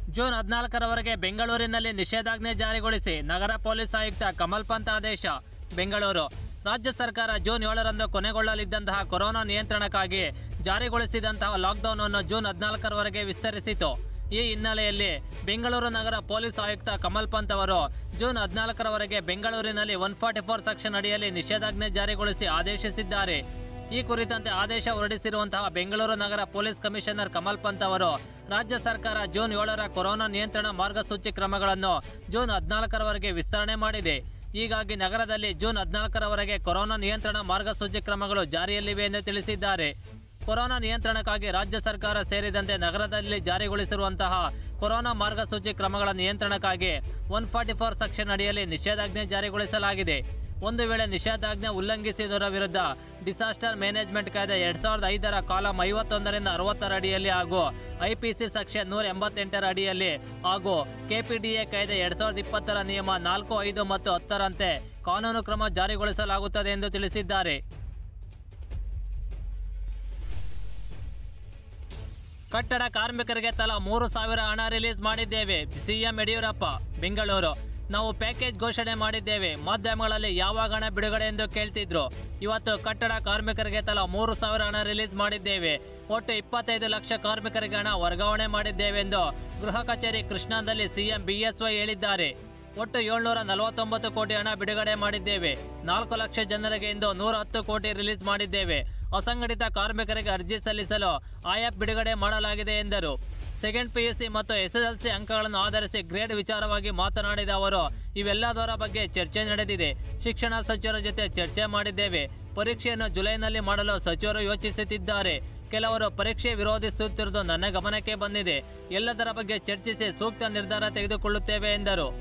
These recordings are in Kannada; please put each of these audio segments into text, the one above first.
ಜೂನ್ ಹದಿನಾಲ್ಕರವರೆಗೆ ಬೆಂಗಳೂರಿನಲ್ಲಿ ನಿಷೇಧಾಜ್ಞೆ ಜಾರಿಗೊಳಿಸಿ ನಗರ ಪೊಲೀಸ್ ಆಯುಕ್ತ ಕಮಲ್ ಪಂತ್ ಆದೇಶ ಬೆಂಗಳೂರು ರಾಜ್ಯ ಸರ್ಕಾರ ಜೂನ್ ಏಳರಂದು ಕೊನೆಗೊಳ್ಳಲಿದ್ದಂತಹ ಕೊರೋನಾ ನಿಯಂತ್ರಣಕ್ಕಾಗಿ ಜಾರಿಗೊಳಿಸಿದಂತಹ ಲಾಕ್ಡೌನ್ ಅನ್ನು ಜೂನ್ ಹದಿನಾಲ್ಕರವರೆಗೆ ವಿಸ್ತರಿಸಿತು ಈ ಹಿನ್ನೆಲೆಯಲ್ಲಿ ಬೆಂಗಳೂರು ನಗರ ಪೊಲೀಸ್ ಆಯುಕ್ತ ಕಮಲ್ ಪಂತ್ ಅವರು ಜೂನ್ ಹದಿನಾಲ್ಕರವರೆಗೆ ಬೆಂಗಳೂರಿನಲ್ಲಿ ಒನ್ ಫಾರ್ಟಿ ಫೋರ್ ಸೆಕ್ಷನ್ ಅಡಿಯಲ್ಲಿ ನಿಷೇಧಾಜ್ಞೆ ಜಾರಿಗೊಳಿಸಿ ಆದೇಶಿಸಿದ್ದಾರೆ ಈ ಕುರಿತಂತೆ ಆದೇಶ ಹೊರಡಿಸಿರುವಂತಹ ಬೆಂಗಳೂರು ನಗರ ಪೊಲೀಸ್ ಕಮಿಷನರ್ ಕಮಲ್ ಪಂತ್ ಅವರು ರಾಜ್ಯ ಸರ್ಕಾರ ಜೂನ್ ಏಳರ ಕೊರೋನಾ ನಿಯಂತ್ರಣ ಮಾರ್ಗಸೂಚಿ ಕ್ರಮಗಳನ್ನು ಜೂನ್ ಹದಿನಾಲ್ಕರವರೆಗೆ ವಿಸ್ತರಣೆ ಮಾಡಿದೆ ಹೀಗಾಗಿ ನಗರದಲ್ಲಿ ಜೂನ್ ಹದಿನಾಲ್ಕರವರೆಗೆ ಕೊರೋನಾ ನಿಯಂತ್ರಣ ಮಾರ್ಗಸೂಚಿ ಕ್ರಮಗಳು ಜಾರಿಯಲ್ಲಿವೆ ಎಂದು ತಿಳಿಸಿದ್ದಾರೆ ಕೊರೋನಾ ನಿಯಂತ್ರಣಕ್ಕಾಗಿ ರಾಜ್ಯ ಸರ್ಕಾರ ಸೇರಿದಂತೆ ನಗರದಲ್ಲಿ ಜಾರಿಗೊಳಿಸಿರುವಂತಹ ಕೊರೋನಾ ಮಾರ್ಗಸೂಚಿ ಕ್ರಮಗಳ ನಿಯಂತ್ರಣಕ್ಕಾಗಿ ಒನ್ ಫಾರ್ಟಿ ಫೋರ್ ಸೆಕ್ಷನ್ ಅಡಿಯಲ್ಲಿ ನಿಷೇಧಾಜ್ಞೆ ಜಾರಿಗೊಳಿಸಲಾಗಿದೆ ಒಂದು ವೇಳೆ ನಿಷೇಧಾಜ್ಞೆ ಉಲ್ಲಂಘಿಸಿದವರ ವಿರುದ್ಧ ಡಿಸಾಸ್ಟರ್ ಮ್ಯಾನೇಜ್ಮೆಂಟ್ ಕಾಯ್ದೆ ಎರಡ್ ಸಾವಿರದ ಐದರ ಕಾಲಂ ಐವತ್ತೊಂದರಿಂದ ಅರವತ್ತರ ಅಡಿಯಲ್ಲಿ ಹಾಗೂ ಐಪಿಸಿ ಸೆಕ್ಷನ್ ನೂರ ಎಂಬತ್ತೆಂಟರ ಅಡಿಯಲ್ಲಿ ಹಾಗೂ ಕೆಪಿಡಿಎ ಕಾಯ್ದೆ ಎರಡ್ ಸಾವಿರದ ಇಪ್ಪತ್ತರ ನಿಯಮ ನಾಲ್ಕು ಐದು ಮತ್ತು ಹತ್ತರಂತೆ ಕಾನೂನು ಕ್ರಮ ಜಾರಿಗೊಳಿಸಲಾಗುತ್ತದೆ ಎಂದು ತಿಳಿಸಿದ್ದಾರೆ ಕಟ್ಟಡ ಕಾರ್ಮಿಕರಿಗೆ ತಲಾ ಮೂರು ಸಾವಿರ ಹಣ ರಿಲೀಸ್ ಮಾಡಿದ್ದೇವೆ ಸಿಎಂ ಯಡಿಯೂರಪ್ಪ ಬೆಂಗಳೂರು ನಾವು ಪ್ಯಾಕೇಜ್ ಘೋಷಣೆ ಮಾಡಿದ್ದೇವೆ ಮಾಧ್ಯಮಗಳಲ್ಲಿ ಯಾವಾಗ ಹಣ ಬಿಡುಗಡೆ ಎಂದು ಕೇಳ್ತಿದ್ರು ಇವತ್ತು ಕಟ್ಟಡ ಕಾರ್ಮಿಕರಿಗೆ ತಲಾ ಮೂರು ಸಾವಿರ ಹಣ ರಿಲೀಸ್ ಮಾಡಿದ್ದೇವೆ ಒಟ್ಟು ಇಪ್ಪತ್ತೈದು ಲಕ್ಷ ಕಾರ್ಮಿಕರಿಗೆ ಹಣ ವರ್ಗಾವಣೆ ಮಾಡಿದ್ದೇವೆ ಎಂದು ಗೃಹ ಕಚೇರಿ ಕೃಷ್ಣಾದಲ್ಲಿ ಸಿಎಂ ಬಿಎಸ್ವೈ ಹೇಳಿದ್ದಾರೆ ಒಟ್ಟು ಏಳ್ನೂರ ನಲವತ್ತೊಂಬತ್ತು ಕೋಟಿ ಹಣ ಬಿಡುಗಡೆ ಮಾಡಿದ್ದೇವೆ ನಾಲ್ಕು ಲಕ್ಷ ಜನರಿಗೆ ಇಂದು ನೂರ ಹತ್ತು ಕೋಟಿ ರಿಲೀಸ್ ಮಾಡಿದ್ದೇವೆ ಅಸಂಘಟಿತ ಕಾರ್ಮಿಕರಿಗೆ ಅರ್ಜಿ ಸಲ್ಲಿಸಲು ಆಯಪ್ ಬಿಡುಗಡೆ ಮಾಡಲಾಗಿದೆ ಎಂದರು ಸೆಕೆಂಡ್ ಪಿಯುಸಿ ಮತ್ತು ಎಸ್ಎಸ್ಎಲ್ಸಿ ಅಂಕಗಳನ್ನು ಆಧರಿಸಿ ಗ್ರೇಡ್ ವಿಚಾರವಾಗಿ ಮಾತನಾಡಿದ ಅವರು ಇವೆಲ್ಲದರ ಬಗ್ಗೆ ಚರ್ಚೆ ನಡೆದಿದೆ ಶಿಕ್ಷಣ ಸಚಿವರ ಜೊತೆ ಚರ್ಚೆ ಮಾಡಿದ್ದೇವೆ ಪರೀಕ್ಷೆಯನ್ನು ಜುಲೈನಲ್ಲಿ ಮಾಡಲು ಸಚಿವರು ಯೋಚಿಸುತ್ತಿದ್ದಾರೆ ಕೆಲವರು ಪರೀಕ್ಷೆ ವಿರೋಧಿಸುತ್ತಿರುವುದು ನನ್ನ ಗಮನಕ್ಕೆ ಬಂದಿದೆ ಎಲ್ಲದರ ಬಗ್ಗೆ ಚರ್ಚಿಸಿ ಸೂಕ್ತ ನಿರ್ಧಾರ ತೆಗೆದುಕೊಳ್ಳುತ್ತೇವೆ ಎಂದರು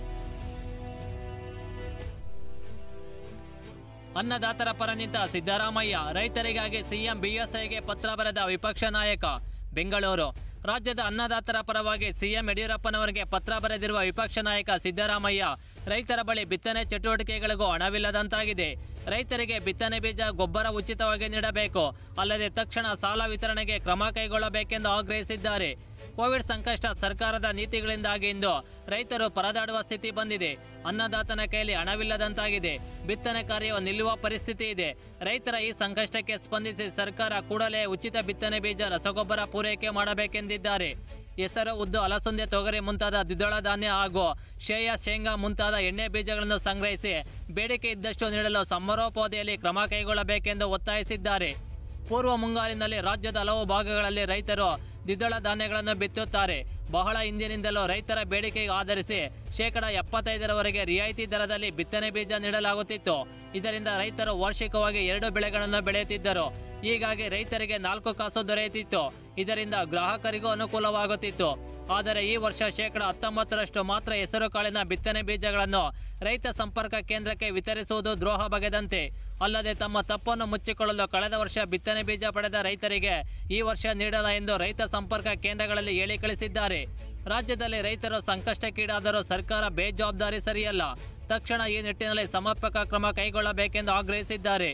ಅನ್ನದಾತರ ಪರ ನಿಂತ ಸಿದ್ದರಾಮಯ್ಯ ರೈತರಿಗಾಗಿ ಸಿಎಂ ಬಿಎಸ್ಐಗೆ ಪತ್ರ ಬರೆದ ವಿಪಕ್ಷ ನಾಯಕ ಬೆಂಗಳೂರು ರಾಜ್ಯದ ಅನ್ನದಾತರ ಪರವಾಗಿ ಸಿಎಂ ಯಡಿಯೂರಪ್ಪನವರಿಗೆ ಪತ್ರ ಬರೆದಿರುವ ವಿಪಕ್ಷ ನಾಯಕ ಸಿದ್ದರಾಮಯ್ಯ ರೈತರ ಬಳಿ ಬಿತ್ತನೆ ಚಟುವಟಿಕೆಗಳಿಗೂ ಹಣವಿಲ್ಲದಂತಾಗಿದೆ ರೈತರಿಗೆ ಬಿತ್ತನೆ ಬೀಜ ಗೊಬ್ಬರ ಉಚಿತವಾಗಿ ನೀಡಬೇಕು ಅಲ್ಲದೆ ತಕ್ಷಣ ಸಾಲ ವಿತರಣೆಗೆ ಕ್ರಮ ಕೈಗೊಳ್ಳಬೇಕೆಂದು ಆಗ್ರಹಿಸಿದ್ದಾರೆ ಕೋವಿಡ್ ಸಂಕಷ್ಟ ಸರ್ಕಾರದ ನೀತಿಗಳಿಂದಾಗಿ ಇಂದು ರೈತರು ಪರದಾಡುವ ಸ್ಥಿತಿ ಬಂದಿದೆ ಅನ್ನದಾತನ ಕೈಯಲ್ಲಿ ಹಣವಿಲ್ಲದಂತಾಗಿದೆ ಬಿತ್ತನೆ ಕಾರ್ಯವು ನಿಲ್ಲುವ ಪರಿಸ್ಥಿತಿ ಇದೆ ರೈತರ ಈ ಸಂಕಷ್ಟಕ್ಕೆ ಸ್ಪಂದಿಸಿ ಸರ್ಕಾರ ಕೂಡಲೇ ಉಚಿತ ಬಿತ್ತನೆ ಬೀಜ ರಸಗೊಬ್ಬರ ಪೂರೈಕೆ ಮಾಡಬೇಕೆಂದಿದ್ದಾರೆ ಹೆಸರು ಉದ್ದು ಅಲಸಂದೆ ತೊಗರಿ ಮುಂತಾದ ದ್ವಿದಳ ಧಾನ್ಯ ಹಾಗೂ ಶೇಯ ಶೇಂಗಾ ಮುಂತಾದ ಎಣ್ಣೆ ಬೀಜಗಳನ್ನು ಸಂಗ್ರಹಿಸಿ ಬೇಡಿಕೆ ಇದ್ದಷ್ಟು ನೀಡಲು ಸಮರೋಪಾದಿಯಲ್ಲಿ ಕ್ರಮ ಕೈಗೊಳ್ಳಬೇಕೆಂದು ಒತ್ತಾಯಿಸಿದ್ದಾರೆ ಪೂರ್ವ ಮುಂಗಾರಿನಲ್ಲಿ ರಾಜ್ಯದ ಹಲವು ಭಾಗಗಳಲ್ಲಿ ರೈತರು ದ್ವಿದಳ ಧಾನ್ಯಗಳನ್ನು ಬಿತ್ತುತ್ತಾರೆ ಬಹಳ ಹಿಂದಿನಿಂದಲೂ ರೈತರ ಬೇಡಿಕೆಗೆ ಆಧರಿಸಿ ಶೇಕಡ ಎಪ್ಪತ್ತೈದರವರೆಗೆ ರಿಯಾಯಿತಿ ದರದಲ್ಲಿ ಬಿತ್ತನೆ ಬೀಜ ನೀಡಲಾಗುತ್ತಿತ್ತು ಇದರಿಂದ ರೈತರು ವಾರ್ಷಿಕವಾಗಿ ಎರಡು ಬೆಳೆಗಳನ್ನು ಬೆಳೆಯುತ್ತಿದ್ದರು ಹೀಗಾಗಿ ರೈತರಿಗೆ ನಾಲ್ಕು ಕಾಸು ದೊರೆಯುತ್ತಿತ್ತು ಇದರಿಂದ ಗ್ರಾಹಕರಿಗೂ ಅನುಕೂಲವಾಗುತ್ತಿತ್ತು ಆದರೆ ಈ ವರ್ಷ ಶೇಕಡ ಹತ್ತೊಂಬತ್ತರಷ್ಟು ಮಾತ್ರ ಹೆಸರು ಕಾಳಿನ ಬಿತ್ತನೆ ಬೀಜಗಳನ್ನು ರೈತ ಸಂಪರ್ಕ ಕೇಂದ್ರಕ್ಕೆ ವಿತರಿಸುವುದು ದ್ರೋಹ ಬಗೆದಂತೆ ಅಲ್ಲದೆ ತಮ್ಮ ತಪ್ಪನ್ನು ಮುಚ್ಚಿಕೊಳ್ಳಲು ಕಳೆದ ವರ್ಷ ಬಿತ್ತನೆ ಬೀಜ ಪಡೆದ ರೈತರಿಗೆ ಈ ವರ್ಷ ನೀಡಲ್ಲ ಎಂದು ರೈತ ಸಂಪರ್ಕ ಕೇಂದ್ರಗಳಲ್ಲಿ ಹೇಳಿ ಕಳಿಸಿದ್ದಾರೆ ರಾಜ್ಯದಲ್ಲಿ ರೈತರು ಸಂಕಷ್ಟಕ್ಕೀಡಾದರೂ ಸರ್ಕಾರ ಬೇಜವಾಬ್ದಾರಿ ಸರಿಯಲ್ಲ ತಕ್ಷಣ ಈ ನಿಟ್ಟಿನಲ್ಲಿ ಸಮರ್ಪಕ ಕ್ರಮ ಕೈಗೊಳ್ಳಬೇಕೆಂದು ಆಗ್ರಹಿಸಿದ್ದಾರೆ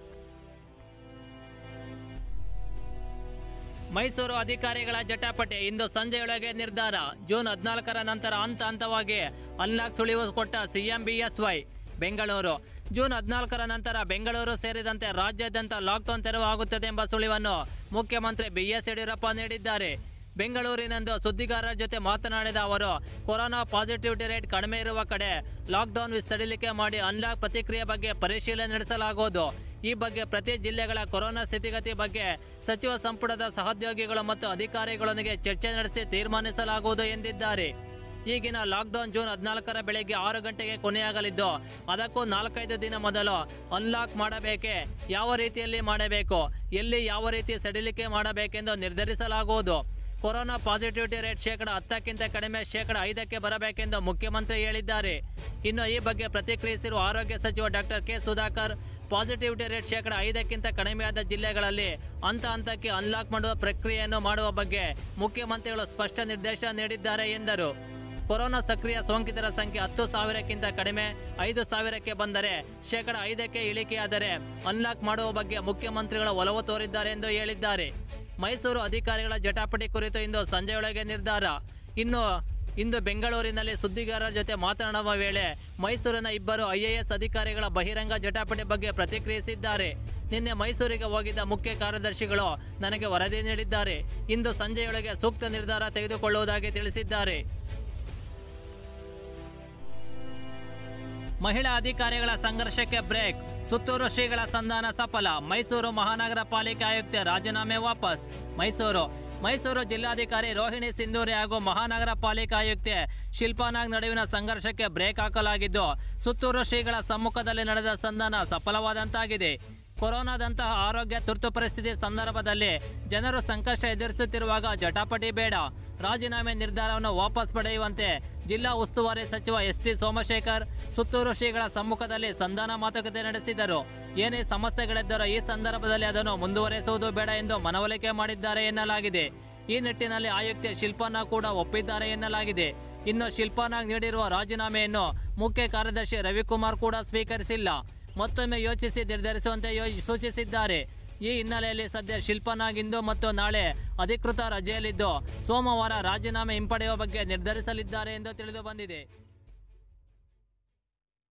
ಮೈಸೂರು ಅಧಿಕಾರಿಗಳ ಜಟಾಪಟಿ ಇಂದು ಸಂಜೆಯೊಳಗೆ ನಿರ್ಧಾರ ಜೂನ್ ಹದಿನಾಲ್ಕರ ನಂತರ ಹಂತ ಹಂತವಾಗಿ ಅನ್ಲಾಕ್ ಸುಳಿವು ಕೊಟ್ಟ ಸಿಎಂ ಬಿಎಸ್ವೈ ಬೆಂಗಳೂರು ಜೂನ್ ಹದಿನಾಲ್ಕರ ನಂತರ ಬೆಂಗಳೂರು ಸೇರಿದಂತೆ ರಾಜ್ಯಾದ್ಯಂತ ಲಾಕ್ಡೌನ್ ತೆರವಾಗುತ್ತದೆ ಎಂಬ ಸುಳಿವನ್ನು ಮುಖ್ಯಮಂತ್ರಿ ಬಿಎಸ್ ಯಡಿಯೂರಪ್ಪ ನೀಡಿದ್ದಾರೆ ಬೆಂಗಳೂರಿನಂದು ಸುದ್ದಿಗಾರರ ಜೊತೆ ಮಾತನಾಡಿದ ಅವರು ಕೊರೋನಾ ಪಾಸಿಟಿವಿಟಿ ರೇಟ್ ಕಡಿಮೆ ಇರುವ ಕಡೆ ಲಾಕ್ಡೌನ್ ವಿಸ್ತರಿಸಲಿಕೆ ಮಾಡಿ ಅನ್ಲಾಕ್ ಪ್ರತಿಕ್ರಿಯೆ ಬಗ್ಗೆ ಪರಿಶೀಲನೆ ನಡೆಸಲಾಗುವುದು ಈ ಬಗ್ಗೆ ಪ್ರತಿ ಜಿಲ್ಲೆಗಳ ಕೊರೋನಾ ಸ್ಥಿತಿಗತಿ ಬಗ್ಗೆ ಸಚಿವ ಸಂಪುಟದ ಸಹೋದ್ಯೋಗಿಗಳು ಮತ್ತು ಅಧಿಕಾರಿಗಳೊಂದಿಗೆ ಚರ್ಚೆ ನಡೆಸಿ ತೀರ್ಮಾನಿಸಲಾಗುವುದು ಎಂದಿದ್ದಾರೆ ಈಗಿನ ಲಾಕ್ಡೌನ್ ಜೂನ್ ಹದಿನಾಲ್ಕರ ಬೆಳಗ್ಗೆ ಆರು ಗಂಟೆಗೆ ಕೊನೆಯಾಗಲಿದ್ದು ಅದಕ್ಕೂ ನಾಲ್ಕೈದು ದಿನ ಮೊದಲು ಅನ್ಲಾಕ್ ಮಾಡಬೇಕೆ ಯಾವ ರೀತಿಯಲ್ಲಿ ಮಾಡಬೇಕು ಎಲ್ಲಿ ಯಾವ ರೀತಿ ಸಡಿಲಿಕೆ ಮಾಡಬೇಕೆಂದು ನಿರ್ಧರಿಸಲಾಗುವುದು ಕೊರೋನಾ ಪಾಸಿಟಿವಿಟಿ ರೇಟ್ ಶೇಕಡ ಹತ್ತಕ್ಕಿಂತ ಕಡಿಮೆ ಶೇಕಡ ಐದಕ್ಕೆ ಬರಬೇಕೆಂದು ಮುಖ್ಯಮಂತ್ರಿ ಹೇಳಿದ್ದಾರೆ ಇನ್ನು ಈ ಬಗ್ಗೆ ಪ್ರತಿಕ್ರಿಯಿಸಿರುವ ಆರೋಗ್ಯ ಸಚಿವ doctor K Sudhakar positivity rate ಶೇಕಡ ಐದಕ್ಕಿಂತ ಕಡಿಮೆಯಾದ ಜಿಲ್ಲೆಗಳಲ್ಲಿ ಹಂತ ಹಂತಕ್ಕೆ ಅನ್ಲಾಕ್ ಮಾಡುವ ಪ್ರಕ್ರಿಯೆಯನ್ನು ಮಾಡುವ ಬಗ್ಗೆ ಮುಖ್ಯಮಂತ್ರಿಗಳು ಸ್ಪಷ್ಟ ನಿರ್ದೇಶನ ನೀಡಿದ್ದಾರೆ ಎಂದರು ಕೊರೋನಾ ಸಕ್ರಿಯ ಸೋಂಕಿತರ ಸಂಖ್ಯೆ ಹತ್ತು ಸಾವಿರಕ್ಕಿಂತ ಕಡಿಮೆ ಐದು ಸಾವಿರಕ್ಕೆ ಬಂದರೆ ಶೇಕಡ ಐದಕ್ಕೆ ಇಳಿಕೆಯಾದರೆ ಅನ್ಲಾಕ್ ಮಾಡುವ ಬಗ್ಗೆ ಮುಖ್ಯಮಂತ್ರಿಗಳ ಒಲವು ತೋರಿದ್ದಾರೆ ಎಂದು ಹೇಳಿದ್ದಾರೆ ಮೈಸೂರು ಅಧಿಕಾರಿಗಳ ಜಟಾಪಟಿ ಕುರಿತು ಇಂದು ಸಂಜೆಯೊಳಗೆ ನಿರ್ಧಾರ ಇನ್ನು ಇಂದು ಬೆಂಗಳೂರಿನಲ್ಲಿ ಸುದ್ದಿಗಾರರ ಜೊತೆ ಮಾತನಾಡುವ ವೇಳೆ ಮೈಸೂರಿನ ಇಬ್ಬರು ಐಎಎಸ್ ಅಧಿಕಾರಿಗಳ ಬಹಿರಂಗ ಜಟಾಪಟಿ ಬಗ್ಗೆ ಪ್ರತಿಕ್ರಿಯಿಸಿದ್ದಾರೆ ನಿನ್ನೆ ಮೈಸೂರಿಗೆ ಹೋಗಿದ್ದ ಮುಖ್ಯ ಕಾರ್ಯದರ್ಶಿಗಳು ನನಗೆ ವರದಿ ನೀಡಿದ್ದಾರೆ ಇಂದು ಸಂಜೆಯೊಳಗೆ ಸೂಕ್ತ ನಿರ್ಧಾರ ತೆಗೆದುಕೊಳ್ಳುವುದಾಗಿ ತಿಳಿಸಿದ್ದಾರೆ ಮಹಿಳಾ ಅಧಿಕಾರಿಗಳ ಸಂಘರ್ಷಕ್ಕೆ ಬ್ರೇಕ್ ಸುತ್ತೂರು ಶ್ರೀಗಳ ಸಂಧಾನ ಸಫಲ ಮೈಸೂರು ಮಹಾನಗರ ಪಾಲಿಕೆ ಆಯುಕ್ತೆ ರಾಜೀನಾಮೆ ವಾಪಸ್ ಮೈಸೂರು ಮೈಸೂರು ಜಿಲ್ಲಾಧಿಕಾರಿ ರೋಹಿಣಿ ಸಿಂಧೂರಿ ಹಾಗೂ ಮಹಾನಗರ ಪಾಲಿಕೆ ಆಯುಕ್ತೆ ಶಿಲ್ಪಾನಾಗ್ ನಡುವಿನ ಸಂಘರ್ಷಕ್ಕೆ ಬ್ರೇಕ್ ಹಾಕಲಾಗಿದ್ದು ಸುತ್ತೂರು ಶ್ರೀಗಳ ಸಮ್ಮುಖದಲ್ಲಿ ನಡೆದ ಸಂಧಾನ ಸಫಲವಾದಂತಾಗಿದೆ ಕೊರೋನಾದಂತಹ ಆರೋಗ್ಯ ತುರ್ತು ಪರಿಸ್ಥಿತಿ ಸಂದರ್ಭದಲ್ಲಿ ಜನರು ಸಂಕಷ್ಟ ಎದುರಿಸುತ್ತಿರುವಾಗ ಜಟಾಪಟಿ ಬೇಡ ರಾಜೀನಾಮೆ ನಿರ್ಧಾರವನ್ನು ವಾಪಸ್ ಪಡೆಯುವಂತೆ ಜಿಲ್ಲಾ ಉಸ್ತುವಾರಿ ಸಚಿವ ಎಸ್ ಟಿ ಸೋಮಶೇಖರ್ ಸುತ್ತೂರು ಶ್ರೀಗಳ ಸಮ್ಮುಖದಲ್ಲಿ ಸಂಧಾನ ಮಾತುಕತೆ ನಡೆಸಿದರು ಏನೇ ಸಮಸ್ಯೆಗಳಿದ್ದರೂ ಈ ಸಂದರ್ಭದಲ್ಲಿ ಅದನ್ನು ಮುಂದುವರೆಸುವುದು ಬೇಡ ಎಂದು ಮನವೊಲಿಕೆ ಮಾಡಿದ್ದಾರೆ ಎನ್ನಲಾಗಿದೆ ಈ ನಿಟ್ಟಿನಲ್ಲಿ ಆಯುಕ್ತೆ ಶಿಲ್ಪಾನ ಕೂಡ ಒಪ್ಪಿದ್ದಾರೆ ಎನ್ನಲಾಗಿದೆ ಇನ್ನು ಶಿಲ್ಪಾನಾಗ್ ನೀಡಿರುವ ರಾಜೀನಾಮೆಯನ್ನು ಮುಖ್ಯ ಕಾರ್ಯದರ್ಶಿ ರವಿಕುಮಾರ್ ಕೂಡ ಸ್ವೀಕರಿಸಿಲ್ಲ ಮತ್ತೊಮ್ಮೆ ಯೋಚಿಸಿ ನಿರ್ಧರಿಸುವಂತೆ ಯೋ ಸೂಚಿಸಿದ್ದಾರೆ ಈ ಹಿನ್ನೆಲೆಯಲ್ಲಿ ಸದ್ಯ ಶಿಲ್ಪನಾಗ್ ಇಂದು ಮತ್ತು ನಾಳೆ ಅಧಿಕೃತ ರಜೆಯಲ್ಲಿದ್ದು ಸೋಮವಾರ ರಾಜೀನಾಮೆ ಹಿಂಪಡೆಯುವ ಬಗ್ಗೆ ನಿರ್ಧರಿಸಲಿದ್ದಾರೆ ಎಂದು ತಿಳಿದು ಬಂದಿದೆ